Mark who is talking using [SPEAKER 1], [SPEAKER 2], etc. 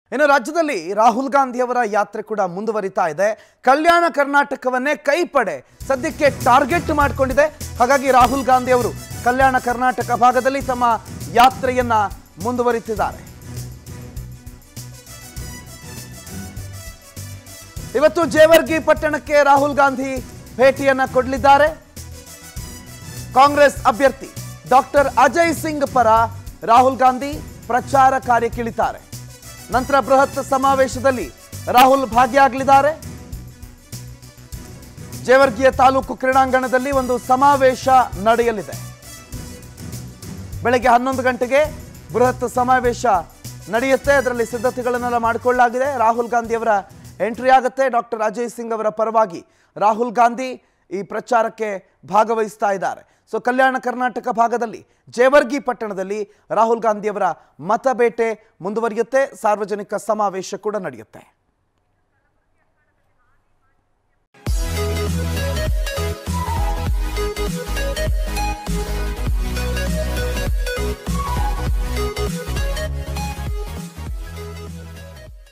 [SPEAKER 1] ಇನ್ನು ರಾಜ್ಯದಲ್ಲಿ ರಾಹುಲ್ ಗಾಂಧಿಯವರ ಯಾತ್ರೆ ಕೂಡ ಮುಂದುವರಿತಾ ಇದೆ ಕಲ್ಯಾಣ ಕರ್ನಾಟಕವನ್ನೇ ಕೈಪಡೆ ಸದ್ಯಕ್ಕೆ ಟಾರ್ಗೆಟ್ ಮಾಡಿಕೊಂಡಿದೆ ಹಾಗಾಗಿ ರಾಹುಲ್ ಗಾಂಧಿ ಅವರು ಕಲ್ಯಾಣ ಕರ್ನಾಟಕ ಭಾಗದಲ್ಲಿ ತಮ್ಮ ಯಾತ್ರೆಯನ್ನ ಮುಂದುವರಿತಿದ್ದಾರೆ ಇವತ್ತು ಜೇವರ್ಗಿ ಪಟ್ಟಣಕ್ಕೆ ರಾಹುಲ್ ಗಾಂಧಿ ಭೇಟಿಯನ್ನ ಕೊಡಲಿದ್ದಾರೆ ಕಾಂಗ್ರೆಸ್ ಅಭ್ಯರ್ಥಿ ಡಾಕ್ಟರ್ ಅಜಯ್ ಸಿಂಗ್ ಪರ ರಾಹುಲ್ ಗಾಂಧಿ ಪ್ರಚಾರ ಕಾರ್ಯಕ್ಕಿಳಿತಾರೆ ನಂತರ ಬೃಹತ್ ಸಮಾವೇಶದಲ್ಲಿ ರಾಹುಲ್ ಭಾಗಿಯಾಗಲಿದ್ದಾರೆ ಜೇವರ್ಗಿಯ ತಾಲೂಕು ಕ್ರೀಡಾಂಗಣದಲ್ಲಿ ಒಂದು ಸಮಾವೇಶ ನಡೆಯಲಿದೆ ಬೆಳಗ್ಗೆ ಹನ್ನೊಂದು ಗಂಟೆಗೆ ಬೃಹತ್ ಸಮಾವೇಶ ನಡೆಯುತ್ತೆ ಅದರಲ್ಲಿ ಸಿದ್ಧತೆಗಳನ್ನೆಲ್ಲ ಮಾಡಿಕೊಳ್ಳಲಾಗಿದೆ ರಾಹುಲ್ ಗಾಂಧಿ ಅವರ ಎಂಟ್ರಿ ಆಗುತ್ತೆ ಡಾಕ್ಟರ್ ಅಜಯ್ ಸಿಂಗ್ ಅವರ ಪರವಾಗಿ ರಾಹುಲ್ ಗಾಂಧಿ ಈ ಪ್ರಚಾರಕ್ಕೆ ಭಾಗವಹಿಸ್ತಾ ಇದ್ದಾರೆ ಸೊ ಕಲ್ಯಾಣ ಕರ್ನಾಟಕ ಭಾಗದಲ್ಲಿ ಜೇವರ್ಗಿ ಪಟ್ಟಣದಲ್ಲಿ ರಾಹುಲ್ ಗಾಂಧಿ ಅವರ ಮತಬೇಟೆ ಮುಂದುವರಿಯುತ್ತೆ ಸಾರ್ವಜನಿಕ ಸಮಾವೇಶ ಕೂಡ ನಡೆಯುತ್ತೆ